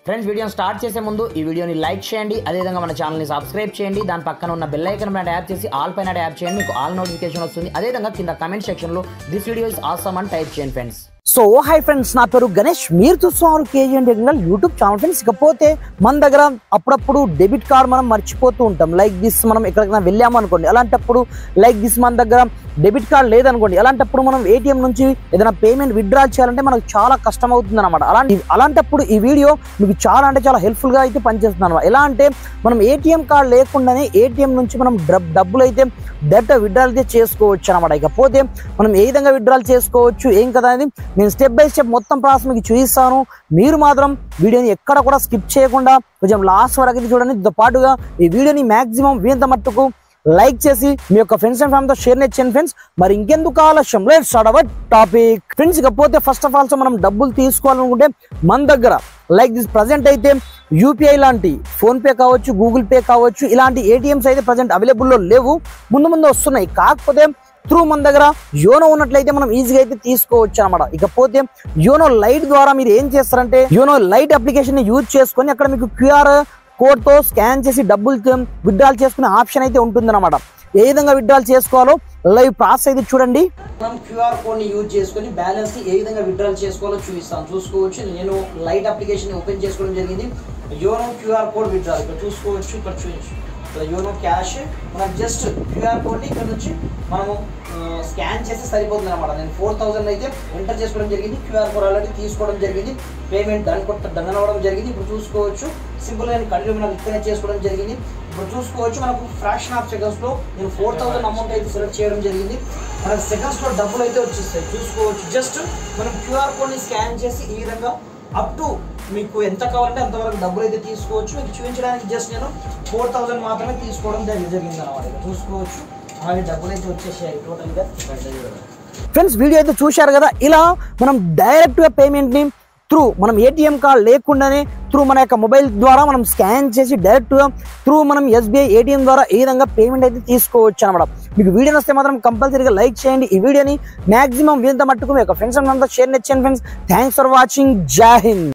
friends వీడియోని start చేసే ముందు ఈ వీడియోని లైక్ చేయండి అదేవిధంగా మన ఛానల్ని సబ్స్క్రైబ్ చేయండి దాని పక్కన ఉన్న బెల్ ఐకన్ పైన ట్యాప్ చేసి ఆల్ పైన ట్యాప్ చేయండి మీకు ఆల్ నోటిఫికేషన్ వస్తుంది అదేవిధంగా కింద కమెంట్ సెక్షన్లో దిస్ వీడియో ఇస్ ఆసమ్ అని టైప్ చేయండి ఫ్రెండ్స్ సో హాయ్ ఫ్రెండ్స్ నా పేరు గణేష్ మీరు చూస్తున్నారు KGN technical YouTube channel friends ఇకపోతే మన దగ్గర అప్పుడప్పుడు డెబిట్ కార్డ్ మనం మర్చిపోతూ ఉంటాం లైక్ దిస్ మనం ఎక్కడికైనా వెళ్ళాము అనుకోండి అలాంటప్పుడు లైక్ దిస్ మన దగ్గర డెబిట్ కార్డ్ లేదనుకోండి అలాంటప్పుడు మనం ఏటీఎం నుంచి ఏదైనా పేమెంట్ విత్డ్రా చేయాలంటే మనకు చాలా కష్టం అవుతుంది అనమాట అలాంటి అలాంటప్పుడు ఈ వీడియో మీకు చాలా అంటే చాలా హెల్ప్ఫుల్ గా అయితే పనిచేస్తుంది అనమాట ఎలా అంటే మనం ఏటీఎం కార్డ్ లేకుండానే ఏటీఎం నుంచి మనం డబ్- డబ్బులు అయితే డైరెక్ట్ విత్డ్రాల్ అయితే చేసుకోవచ్చు అనమాట ఇకపోతే మనం ఏ విధంగా విత్డ్రాల్ చేసుకోవచ్చు ఏం కదా అనేది నేను స్టెప్ బై స్టెప్ మొత్తం ప్రాసెస్ మీకు చూపిస్తాను మీరు మాత్రం వీడియోని ఎక్కడ కూడా స్కిప్ చేయకుండా కొంచెం లాస్ట్ వరకు అయితే చూడండి దీంతో పాటుగా ఈ వీడియోని మాక్సిమం వీంత మట్టుకు లైక్ చేసి మీ యొక్క ఫ్రెండ్స్ అండ్ ఫ్యామిలీతో షేర్ చేయండి ఫ్రెండ్స్ మరి ఇంకెందుకు ఆలస్యం let start our topic friends ఇకపోతే ఫస్ట్ ఆఫ్ ఆల్ సో మనం డబ్బులు తీసుకోవాలనుకుంటే మన దగ్గర లైక్ దిస్ ప్రజెంట్ అయితే యూపీఐ లాంటి ఫోన్ పే కావచ్చు గూగుల్ పే కావచ్చు ఇలాంటి ఏటీఎంస్ అయితే ప్రజెంట్ అవైలబుల్లో లేవు ముందు ముందు వస్తున్నాయి కాకపోతే త్రూ మన దగ్గర యోనో ఉన్నట్లయితే మనం ఈజీగా అయితే తీసుకోవచ్చు అనమాట ఇకపోతే యోనో లైట్ ద్వారా మీరు ఏం చేస్తారంటే యోనో లైట్ అప్లికేషన్ ని యూజ్ చేసుకొని అక్కడ మీకు క్యూఆర్ కోడ్ తో స్కాన్ చేసి డబ్బులు విత్డ్రాల్ చేసుకునే ఆప్షన్ అయితే ఉంటుంది అనమాట ఏ విధంగా విత్డ్రాల్ చేసుకోవాలో లైవ్ ప్రాసెస్ అయితే చూడండి మనం క్యూఆర్ కోడ్ ని యూజ్ చేసుకొని బ్యాలెన్స్ ని ఏ విధంగా విత్డ్రాల్ చేసుకోవాలో చూపిస్తాను చూసుకోవచ్చు నేను లైట్ అప్లికేషన్ ఓపెన్ చేసుకోవడం జరిగింది యోనో క్యూఆర్ కోడ్ విత్డ్రాల్ ఇక్కడ చూసుకోవచ్చు ఇక్కడ చూపించు ఇక్కడ యోనో క్యాష్ మనకు జస్ట్ క్యూఆర్ కోడ్ని ఇక్కడ నుంచి మనము స్కాన్ చేస్తే సరిపోతుంది అనమాట నేను ఫోర్ థౌసండ్ అయితే ఎంటర్ చేసుకోవడం జరిగింది క్యూఆర్ కోడ్ ఆల్రెడీ తీసుకోవడం జరిగింది పేమెంట్ డన్ కొట్ట డన్ అవ్వడం జరిగింది ఇప్పుడు చూసుకోవచ్చు సింపుల్గా నేను కంటిన్యూ మనకు ఇక్కడనే చేసుకోవడం జరిగింది ఇప్పుడు చూసుకోవచ్చు మనకు ఫ్రాక్షన్ ఆఫ్ సెకండ్స్లో నేను ఫోర్ థౌసండ్ అమౌంట్ అయితే సెలెక్ట్ చేయడం జరిగింది మనకు సెకండ్స్లో డబ్బులు అయితే వచ్చేస్తాయి చూసుకోవచ్చు జస్ట్ మనం క్యూఆర్ కోడ్ని స్కాన్ చేసి ఈ విధంగా అప్ టు మీకు ఎంత కావాలంటే అంతవరకు డబ్బులు అయితే తీసుకోవచ్చు మీకు చూపించడానికి జస్ట్ నేను ఫోర్ థౌసండ్ మాత్రమే తీసుకోవడం జరిగి- జరిగింది అనమాట ఇక చూసుకోవచ్చు అలాగే డబ్బులు అయితే వచ్చేసాయి టోటల్గా ఫ్రెండ్స్ వీడియో అయితే చూశారు కదా ఇలా మనం డైరెక్ట్గా పేమెంట్ని త్రూ మనం ఏటీఎం కార్డ్ లేకుండానే త్రూ మన యొక్క మొబైల్ ద్వారా మనం స్కాన్ చేసి డైరెక్ట్గా త్రూ మనం ఎస్బీఐ ఏటీఎం ద్వారా ఈ విధంగా పేమెంట్ అయితే తీసుకోవచ్చు అనమాట మీకు వీడియో వస్తే మాత్రం కంపల్సరీగా లైక్ చేయండి ఈ వీడియోని మాక్సిమం వీంత మట్టుకు మీ యొక్క ఫ్రెండ్స్ అంతా షేర్ చేయండి ఫ్రెండ్స్ థ్యాంక్స్ ఫర్ వాచింగ్ జై హింద్